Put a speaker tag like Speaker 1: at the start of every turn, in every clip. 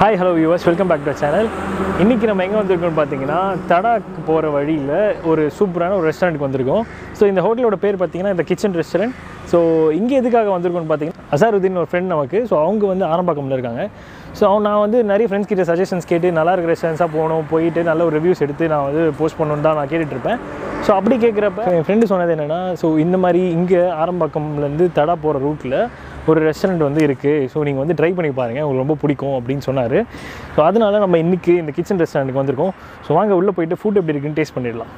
Speaker 1: Hi hello US welcome back to channel இன்றைக்கி நம்ம எங்கே வந்திருக்கோம்னு பார்த்தீங்கன்னா தடாக்கு போகிற வழியில் ஒரு சூப்பரான ஒரு ரெஸ்டாரண்ட்டுக்கு வந்திருக்கோம் ஸோ இந்த ஹோட்டலோட பேர் பார்த்தீங்கன்னா இந்த கிச்சன் ரெஸ்டாரண்ட் ஸோ இங்கே எதுக்காக வந்திருக்கோம்னு பார்த்தீங்கன்னா அசாருதீன் ஒரு ஃப்ரெண்ட் நமக்கு ஸோ அவங்க வந்து ஆரம்பாக்கம்ல இருக்காங்க ஸோ அவன் நான் வந்து நிறைய ஃப்ரெண்ட்ஸ் கிட்ட சஜஷன்ஸ் கேட்டு நல்லா இருக்கிற ரெஸ்டாரண்ட்ஸாக போகணும் போயிட்டு நல்ல ஒரு ரிவ்யூஸ் எடுத்து நான் வந்து போஸ்ட் பண்ணணும் தான் நான் கேட்டுட்டு இருப்பேன் ஸோ அப்படி கேட்குறப்ப என் ஃப்ரெண்டு சொன்னது என்னென்னா ஸோ இந்த மாதிரி இங்கே ஆரம்பாக்கம்லேருந்து தடா போகிற ரூட்டில் ஒரு ரெஸ்டாரண்ட் வந்து இருக்குது ஸோ நீங்கள் வந்து ட்ரை பண்ணி பாருங்கள் உங்களுக்கு ரொம்ப பிடிக்கும் அப்படின்னு சொன்னார் ஸோ அதனால நம்ம இன்றைக்கி இந்த கிச்சன் ரெஸ்டாரண்ட்டுக்கு வந்திருக்கோம் ஸோ வாங்க உள்ளே போயிட்டு ஃபுட் எப்படி இருக்குன்னு டேஸ்ட் பண்ணிடலாம்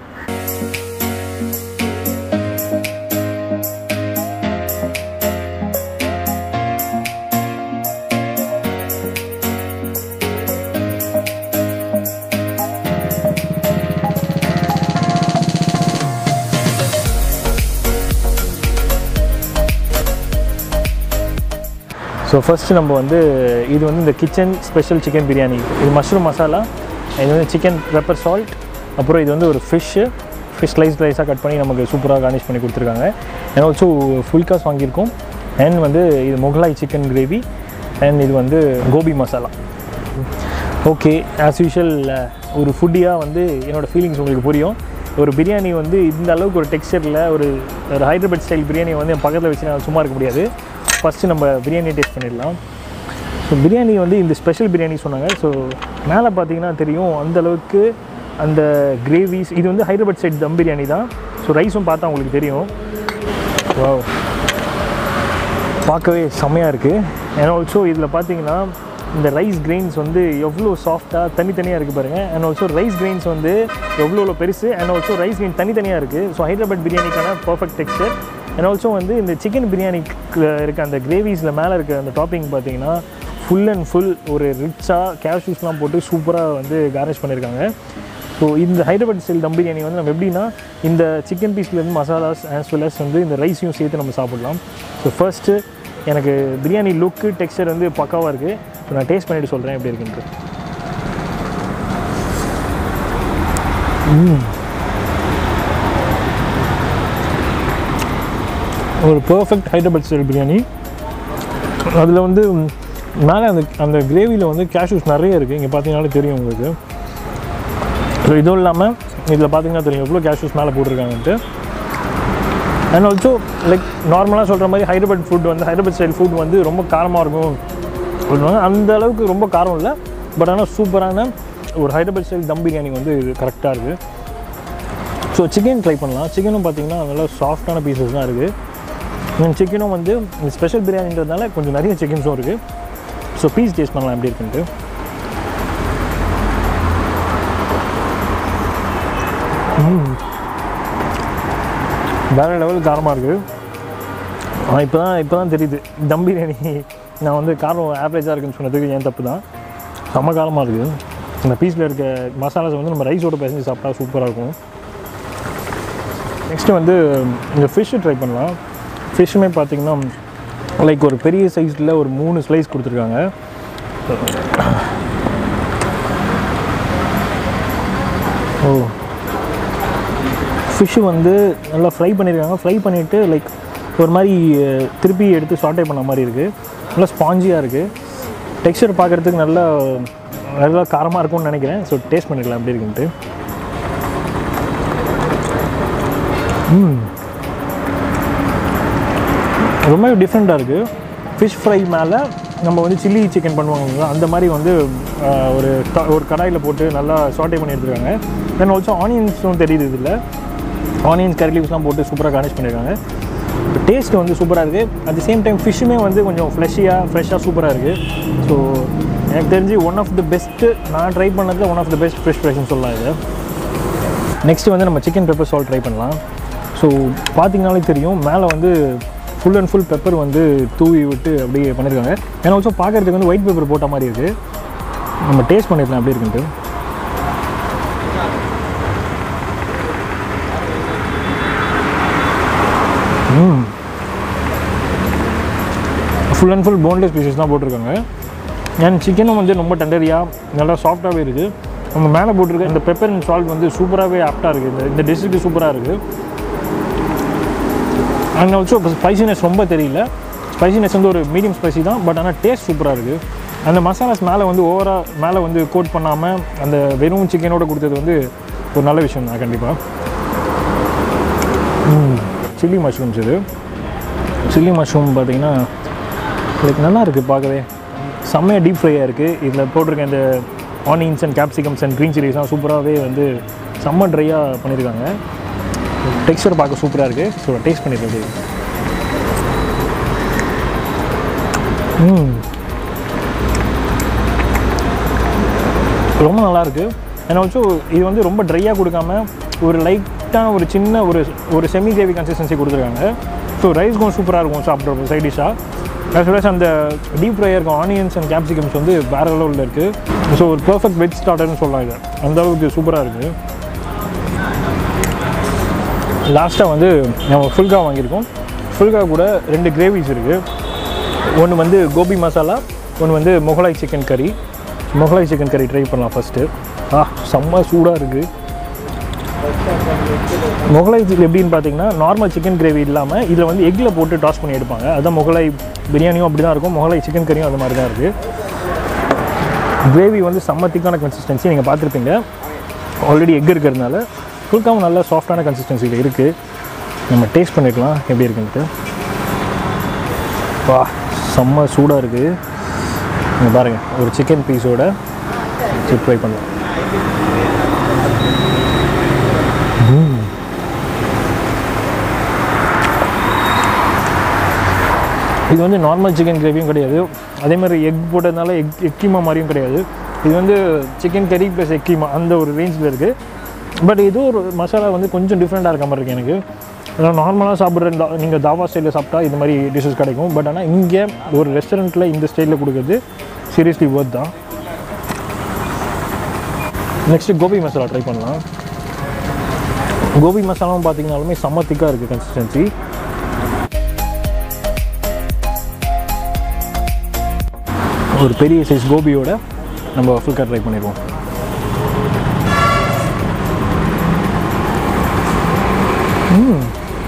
Speaker 1: ஸோ ஃபஸ்ட்டு நம்ம வந்து இது வந்து இந்த கிச்சன் ஸ்பெஷல் சிக்கன் பிரியாணி இது மஷ்ரூம் மசாலா இது வந்து சிக்கன் பெப்பர் சால்ட் அப்புறம் இது வந்து ஒரு ஃபிஷ்ஷு ஃபிஷ் ஸ்லைஸ் ஸ்லைஸாக கட் பண்ணி நமக்கு சூப்பராக கார்னிஷ் பண்ணி கொடுத்துருக்காங்க அண்ட் ஆல்சோ ஃபுல் காஸ் வாங்கியிருக்கோம் அண்ட் வந்து இது முகலாய் சிக்கன் கிரேவி அண்ட் இது வந்து gobi masala okay as usual ஒரு ஃபுட்டியாக வந்து என்னோடய ஃபீலிங்ஸ் உங்களுக்கு புரியும் ஒரு பிரியாணி வந்து இந்த அளவுக்கு ஒரு டெக்ஸ்சரில் ஒரு ஒரு ஹைதராபாத் ஸ்டைல் பிரியாணி வந்து என் பக்கத்தில் வச்சு நான் சும்மா இருக்க முடியாது ஃபஸ்ட்டு நம்ம பிரியாணி டேஸ்ட் பண்ணிடலாம் ஸோ பிரியாணி வந்து இந்த ஸ்பெஷல் பிரியாணி சொன்னாங்க ஸோ மேலே பார்த்தீங்கன்னா தெரியும் அந்த அளவுக்கு அந்த கிரேவிஸ் இது வந்து ஹைதராபாத் சைட் தம் பிரியாணி தான் ஸோ ரைஸும் பார்த்தா உங்களுக்கு தெரியும் வாவ் பார்க்கவே செம்மையாக இருக்குது அண்ட் ஆல்சோ இதில் பார்த்தீங்கன்னா இந்த ரைஸ் கிரெயின்ஸ் வந்து எவ்வளோ சாஃப்டாக தனித்தனியாக இருக்குது பாருங்கள் அண்ட் ஆல்சோ ரைஸ் கிரெயின்ஸ் வந்து எவ்வளோ எவ்வளோ பெருசு அண்ட் ஆல்சோ ரைஸ் கிரெயின் தனித்தனியாக இருக்குது ஸோ ஹைதராபாத் பிரியாணிக்கான பர்ஃபெக்ட் டெக்ஸ்டர் அண்ட் ஆல்சோ வந்து இந்த சிக்கன் பிரியாணிக்கு இருக்க அந்த கிரேவிஸில் மேலே இருக்க அந்த டாப்பிங் பார்த்தீங்கன்னா ஃபுல் அண்ட் ஃபுல் ஒரு ரிச்சாக கேஷ்யூஸ்லாம் போட்டு சூப்பராக வந்து கார்னிஷ் பண்ணியிருக்காங்க ஸோ இந்த ஹைதராபாத் ஸ்டைல் தம் பிரியாணி வந்து நம்ம எப்படின்னா இந்த சிக்கன் பீஸ்லேருந்து மசாலாஸ் ஆஸ் வெல் அஸ் வந்து இந்த ரைஸையும் சேர்த்து நம்ம சாப்பிடலாம் ஸோ ஃபர்ஸ்ட்டு எனக்கு பிரியாணி லுக்கு டெக்ஸ்டர் வந்து பக்காவாக இருக்குது இப்போ நான் டேஸ்ட் பண்ணிட்டு சொல்கிறேன் எப்படி இருக்குன்ட்டு ம். ஒரு பர்ஃபெக்ட் ஹைதராபாத் ஸ்டைல் பிரியாணி அதில் வந்து மேலே அந்த அந்த கிரேவியில் வந்து கேஷ்யூஸ் நிறைய இருக்குது இங்கே பார்த்தீங்கன்னாலே தெரியும் உங்களுக்கு ஸோ இதுவும் இல்லாமல் இதில் பார்த்தீங்கன்னா தெரியும் எவ்வளோ கேஷ்யூஸ் மேலே போட்டிருக்காங்கன்ட்டு அண்ட் ஆல்சோ லைக் நார்மலாக சொல்கிற மாதிரி ஹைதராபாத் ஃபுட் வந்து ஹைதராபாத் ஸ்டைல் ஃபுட் வந்து ரொம்ப காரமாக இருக்கும் சொல்லுவாங்க அந்த அளவுக்கு ரொம்ப காரம் இல்லை பட் ஆனால் சூப்பரான ஒரு ஹைதராபாத் ஸ்டைல் தம் பிரியாணி வந்து இது கரெக்டாக இருக்குது ஸோ சிக்கன் ட்ரை பண்ணலாம் சிக்கனும் பார்த்தீங்கன்னா நல்லா சாஃப்டான பீசஸ் தான் இருக்குது சிக்கனும் வந்து இந்த ஸ்பெஷல் பிரியாணின்றதுனால கொஞ்சம் நிறைய சிக்கன்ஸும் இருக்குது ஸோ பீஸ் டேஸ்ட் பண்ணலாம் எப்படி இருக்குன்ட்டு வேறு லெவல் காரமாக இருக்குது ஆனால் இப்போ தான் இப்போ தான் தெரியுது தம் பிரியாணி நான் வந்து காரம் ஆவரேஜாக இருக்குன்னு சொன்னதுக்கு ஏன் தப்பு தான் செம்ம காரமாக இருக்குது இந்த பீஸில் இருக்க மசாலாஸ் வந்து நம்ம ரைஸோட பேசஞ்சு சாப்பிட்டா சூப்பராக இருக்கும் நெக்ஸ்ட்டு வந்து இந்த ஃபிஷ்ஷு ட்ரை பண்ணலாம் ஃபிஷ்ஷுமே பார்த்தீங்கன்னா லைக் ஒரு பெரிய சைஸில் ஒரு மூணு ஸ்லைஸ் கொடுத்துருக்காங்க ஓ ஃபிஷ்ஷு வந்து நல்லா ஃப்ரை பண்ணியிருக்காங்க ஃப்ரை பண்ணிவிட்டு லைக் ஒரு மாதிரி அஹ், திருப்பி எடுத்து சாட்டை பண்ண மாதிரி இருக்குது நல்லா ஸ்பாஞ்சியாக இருக்குது டெக்ஸ்சர் பார்க்குறதுக்கு நல்லா நல்லா காரமாக இருக்கும்னு நினைக்கிறேன் ஸோ டேஸ்ட் பண்ணிக்கலாம் எப்படி இருக்குன்ட்டு ம் ரொம்பவே டிஃப்ரெண்ட்டாக இருக்குது ஃபிஷ் ஃப்ரை மேலே நம்ம வந்து சில்லி சிக்கன் பண்ணுவாங்க இல்லையா, அந்த மாதிரி வந்து ஆஹ், ஒரு க- ஒரு கடாயில் போட்டு நல்லா சாட்டே பண்ணி எடுத்துருக்காங்க தென் ஆல்சோ ஆனியன்ஸும் தெரியுது இதில் ஆனியன்ஸ் கறி லீவ்ஸ்லாம் போட்டு சூப்பராக கார்னிஷ் பண்ணியிருக்காங்க டேஸ்ட் வந்து சூப்பராக இருக்குது அட் தி சேம் டைம் ஃபிஷ்ஷுமே வந்து கொஞ்சம் ஃப்ளஷியாக ஃப்ரெஷ்ஷாக சூப்பராக இருக்குது ஸோ எனக்கு தெரிஞ்சு ஒன் ஆஃப் த பெஸ்ட்டு நான் ட்ரை பண்ணதில் one of the best fish ஃப்ரைஸ்னு சொல்லலாம் இது நெக்ஸ்ட்டு வந்து நம்ம சிக்கன் பெப்பர் சால்ட் ட்ரை பண்ணலாம் ஸோ பார்த்தீங்கனாலே தெரியும் மேலே வந்து ஃபுல் அண்ட் ஃபுல் பெப்பர் வந்து தூவி விட்டு அப்படியே பண்ணியிருக்காங்க ஏன்னா ஆல்சோ பார்க்குறதுக்கு வந்து ஒயிட் பெப்பர் போட்ட மாதிரி இருக்குது நம்ம டேஸ்ட் பண்ணிடலாம் எப்படி இருக்குன்ட்டு ம் full and full boneless pieces தான் போட்டிருக்காங்க அண்ட் சிக்கனும் வந்து ரொம்ப டெண்டரியாக நல்லா சாஃப்டாகவே இருக்குது நம்ம மேலே போட்டிருக்க இந்த பெப்பர் அண்ட் சால்ட் வந்து சூப்பராகவே ஆப்டாக இருக்குது இந்த இந்த டிஷ்ஷுக்கு சூப்பராக இருக்குது அண்ட் ஆல்சோ ஸ்பைசினஸ் ரொம்ப தெரியல ஸ்பைசினஸ் வந்து ஒரு மீடியம் ஸ்பைசி தான் பட் ஆனால் டேஸ்ட் சூப்பராக இருக்குது அந்த மசாலாஸ் மேலே வந்து ஓவராக மேலே வந்து கோட் பண்ணாமல் அந்த வெறும் சிக்கனோட கொடுத்தது வந்து ஒரு நல்ல விஷயம் தான் கண்டிப்பாக சில்லி மஷ்ரூம்ஸ் இது சில்லி மஷ்ரூம் பார்த்தீங்கன்னா லைக் நல்லா இருக்குது பார்க்கவே செம்மையாக டீப் ஃப்ரையாக இருக்குது இதில் போட்டிருக்க இந்த onions and capsicums and green சில்லிஸ்லாம் சூப்பராகவே வந்து செம்ம ட்ரையாக பண்ணியிருக்காங்க டெக்ஸ்டர் பார்க்க சூப்பராக இருக்குது ஸோ டேஸ்ட் பண்ணியிருக்கேன் எப்படி ம் ரொம்ப நல்லா இருக்கு அண்ட் ஆல்சோ இது வந்து ரொம்ப ட்ரையாக கொடுக்காம ஒரு லைட்டான ஒரு சின்ன ஒரு ஒரு செமி கிரேவி கன்சிஸ்டன்சி கொடுத்துருக்காங்க ஸோ ரைஸ்க்கும் சூப்பராக இருக்கும் சாப்பிட்ற சைட் டிஷ்ஷாக as well as அந்த டீப் ஃப்ரை இருக்க ஆனியன்ஸ் அண்ட் கேப்சிகம்ஸ் வந்து வேறு லெவலில் இருக்குது ஸோ ஒரு பர்ஃபெக்ட் வெஜ் ஸ்டார்டர்னு சொல்லலாம் இது அந்த அளவுக்கு சூப்பராக இருக்குது லாஸ்ட்டாக வந்து நம்ம ஃபுல்கா வாங்கியிருக்கோம் ஃபுல்கா கூட ரெண்டு கிரேவிஸ் இருக்குது ஒன்று வந்து கோபி மசாலா ஒன்று வந்து Mughlai chicken curry Mughlai chicken curry try பண்ணலாம் ஃபஸ்ட்டு ஆ செம்ம சூடாக இருக்குது முகலாய் சிக்கன் எப்படின்னு பார்த்தீங்கன்னா நார்மல் சிக்கன் கிரேவி இல்லாமல் இதில் வந்து எக்கில் போட்டு டாஸ் பண்ணி எடுப்பாங்க அதான் முகலாய் பிரியாணியும் அப்படி தான் இருக்கும் முகலாய் சிக்கன் கறியும் அது மாதிரி தான் இருக்குது கிரேவி வந்து செம்ம திக்கான கன்சிஸ்டன்சி நீங்கள் பார்த்துருப்பீங்க ஆல்ரெடி எக் இருக்கிறதுனால ஃபுல்காவும் நல்ல சாஃப்டான கன்சிஸ்டன்சியில் இருக்குது நம்ம டேஸ்ட் பண்ணிக்கலாம் எப்படி இருக்குன்ட்டு வா செம்ம சூடாக இருக்குது இங்கே பாருங்கள் ஒரு சிக்கன் பீஸோட சிப் ஃப்ரை பண்ணலாம் ம். இது வந்து நார்மல் சிக்கன் கிரேவியும் கிடையாது அதே மாதிரி எக் போட்டதுனால எக் எக் கீமா மாதிரியும் கிடையாது இது வந்து சிக்கன் கறி ப்ளஸ் எக் கீமா அந்த ஒரு ரேஞ்சில் இருக்குது பட் இது ஒரு மசாலா வந்து கொஞ்சம் டிஃப்ரெண்ட்டாக இருக்க மாதிரி இருக்குது எனக்கு ஏன்னா நார்மலாக சாப்பிட்ற நீங்கள் தாவா ஸ்டைலில் சாப்பிட்டா இது மாதிரி டிஷ்ஷஸ் கிடைக்கும் பட் ஆனால் இங்கே ஒரு ரெஸ்டாரண்ட்டில் இந்த ஸ்டைலில் கொடுக்குறது சீரியஸ்லி ஒர்த் தான் நெக்ஸ்ட்டு கோபி மசாலா ட்ரை பண்ணலாம் கோபி மசாலாவும் பார்த்தீங்கனாலுமே செம்ம திக்காக இருக்குது கன்சிஸ்டன்சி ஒரு பெரிய சைஸ் கோபியோட நம்ம ஃபுல்கா ட்ரை பண்ணிடுவோம் ம்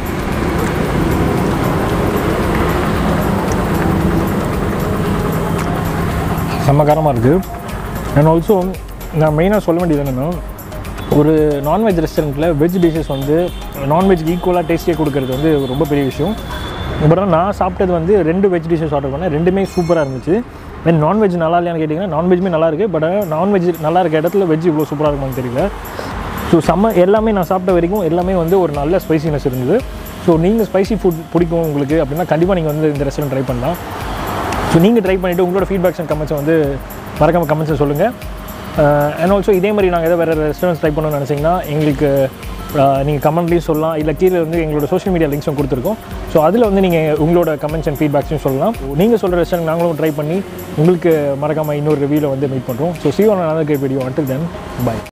Speaker 1: செம்ம காரமாக இருக்குது அண்ட் ஆல்சோ நான் மெயினாக சொல்ல வேண்டியது என்னென்னா ஒரு நான்வெஜ் ரெஸ்டாரண்ட்டில் வெஜ் டிஷ்ஷஸ் வந்து நான்வெஜ்க்கு ஈக்குவலாக டேஸ்டியாக கொடுக்கறது வந்து ரொம்ப பெரிய விஷயம் பட் ஆனால் நான் சாப்பிட்டது வந்து ரெண்டு வெஜ் டிஷ்ஷஸ் ஆர்டர் பண்ணேன் ரெண்டுமே சூப்பராக இருந்துச்சு தென் நான்வெஜ் நல்லா இல்லையான்னு கேட்டிங்கன்னா நான்வெஜ்மே நல்லா இருக்குது பட் நான்வெஜ் நல்லா இருக்க இடத்துல வெஜ் இவ்வளோ சூப்பராக இருக்குமான்னு தெரியல ஸோ செம்ம எல்லாமே நான் சாப்பிட்ட வரைக்கும் எல்லாமே வந்து ஒரு நல்ல ஸ்பைசினஸ் இருந்தது ஸோ நீங்கள் ஸ்பைசி ஃபுட் பிடிக்கும் உங்களுக்கு அப்படின்னா கண்டிப்பாக நீங்கள் வந்து இந்த ரெஸ்டாரண்ட் ட்ரை பண்ணலாம் ஸோ நீங்கள் ட்ரை பண்ணிவிட்டு உங்களோட ஃபீட்பேக்ஸ் அண்ட் கமெண்ட்ஸை வந்து மறக்காமல் கமெண்ட்ஸை சொல்லுங்கள் அண்ட் ஆல்சோ இதே மாதிரி நாங்கள் எதாவது வேறு ரெஸ்டாரண்ட்ஸ் ட்ரை பண்ணணும்னு நினச்சிங்கன்னா எங்களுக்கு நீங்கள் கமெண்ட்லேயும் சொல்லலாம் இல்லை கீழே வந்து எங்களோட சோஷியல் மீடியா லிங்க்ஸும் கொடுத்துருக்கோம் ஸோ அதில் வந்து நீங்கள் உங்களோட கமெண்ட்ஸ் அண்ட் ஃபீட்பேக்ஸையும் சொல்லலாம் நீங்கள் சொல்கிற ரெஸ்டாரண்ட் நாங்களும் ட்ரை பண்ணி உங்களுக்கு மறக்காமல் இன்னொரு ரிவ்யூவில் வந்து மீட் பண்ணுறோம் so see one another great video until then bye